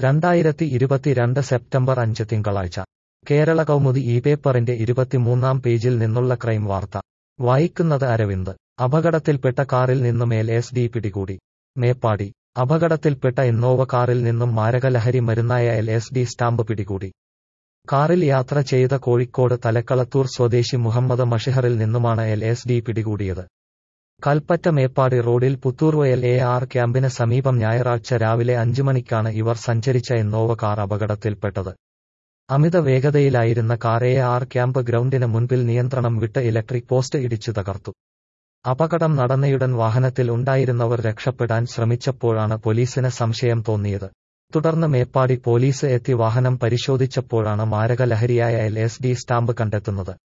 രണ്ടായിരത്തി ഇരുപത്തിരണ്ട് സെപ്റ്റംബർ അഞ്ച് തിങ്കളാഴ്ച കേരള കൗമുദി ഈ പേപ്പറിന്റെ ഇരുപത്തിമൂന്നാം പേജിൽ നിന്നുള്ള ക്രൈം വാർത്ത വായിക്കുന്നത് അരവിന്ദ് അപകടത്തിൽപ്പെട്ട കാറിൽ നിന്നും എൽ എസ് ഡി പിടികൂടി മേപ്പാടി അപകടത്തിൽപ്പെട്ട ഇന്നോവ കാറിൽ നിന്നും മാരകലഹരി മരുന്നായ എൽ എസ് ഡി സ്റ്റാമ്പ് പിടികൂടി കാറിൽ യാത്ര ചെയ്ത കോഴിക്കോട് തലക്കളത്തൂർ സ്വദേശി മുഹമ്മദ് മഷിഹറിൽ നിന്നുമാണ് എൽ എസ് ഡി പിടികൂടിയത് കൽപ്പറ്റ മേപ്പാടി റോഡിൽ പുത്തൂർവയൽ എ ആർ ക്യാമ്പിന് സമീപം ഞായറാഴ്ച രാവിലെ അഞ്ചു മണിക്കാണ് ഇവർ സഞ്ചരിച്ച ഇന്നോവ കാർ അപകടത്തിൽപ്പെട്ടത് അമിത വേഗതയിലായിരുന്ന കാർ എ ആർ ക്യാമ്പ് ഗ്രൗണ്ടിന് മുൻപിൽ നിയന്ത്രണം വിട്ട് ഇലക്ട്രിക് പോസ്റ്റ് ഇടിച്ചു തകർത്തു അപകടം നടന്നയുടൻ വാഹനത്തിൽ ഉണ്ടായിരുന്നവർ രക്ഷപ്പെടാൻ ശ്രമിച്ചപ്പോഴാണ് പോലീസിന് സംശയം തോന്നിയത് തുടർന്ന് മേപ്പാടി പോലീസ് എത്തി വാഹനം പരിശോധിച്ചപ്പോഴാണ് മാരകലഹരിയായ എൽ എസ് ഡി സ്റ്റാമ്പ് കണ്ടെത്തുന്നത്